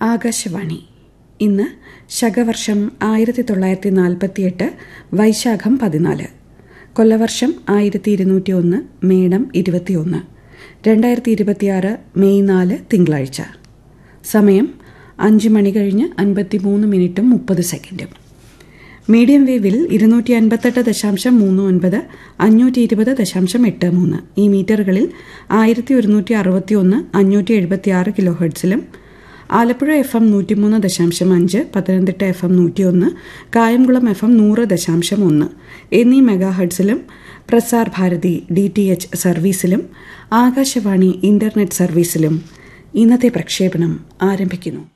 ആകാശവാണി ഇന്ന് ശകവർഷം ആയിരത്തി തൊള്ളായിരത്തി നാൽപ്പത്തിയെട്ട് വൈശാഖം പതിനാല് കൊല്ലവർഷം ആയിരത്തി ഇരുന്നൂറ്റി ഒന്ന് മേടം ഇരുപത്തിയൊന്ന് രണ്ടായിരത്തി ഇരുപത്തിയാറ് മെയ് നാല് തിങ്കളാഴ്ച സമയം അഞ്ച് മണി കഴിഞ്ഞ് അൻപത്തിമൂന്ന് മിനിറ്റും മുപ്പത് സെക്കൻഡും മീഡിയം വേവിൽ ഇരുന്നൂറ്റി അൻപത്തെട്ട് ദശാംശം മൂന്ന് ഒൻപത് അഞ്ഞൂറ്റി ഇരുപത് ദശാംശം എട്ട് മൂന്ന് ഈ മീറ്ററുകളിൽ ആയിരത്തി ഒരുന്നൂറ്റി അറുപത്തി ഒന്ന് അഞ്ഞൂറ്റി എഴുപത്തി ആറ് കിലോ ഹെർട്സിലും ആലപ്പുഴ എഫ് എം നൂറ്റിമൂന്ന് ദശാംശം അഞ്ച് പത്തനംതിട്ട എഫ് എം നൂറ്റിയൊന്ന് കായംകുളം എഫ് എം നൂറ് ദശാംശം ഒന്ന് എന്നീ മെഗാ ഹെർട്സിലും Prasar Bharati D T H സർവീസിലും ആകാശവാണി ഇന്റർനെറ്റ് സർവീസിലും ഇന്നത്തെ പ്രക്ഷേപണം ആരംഭിക്കുന്നു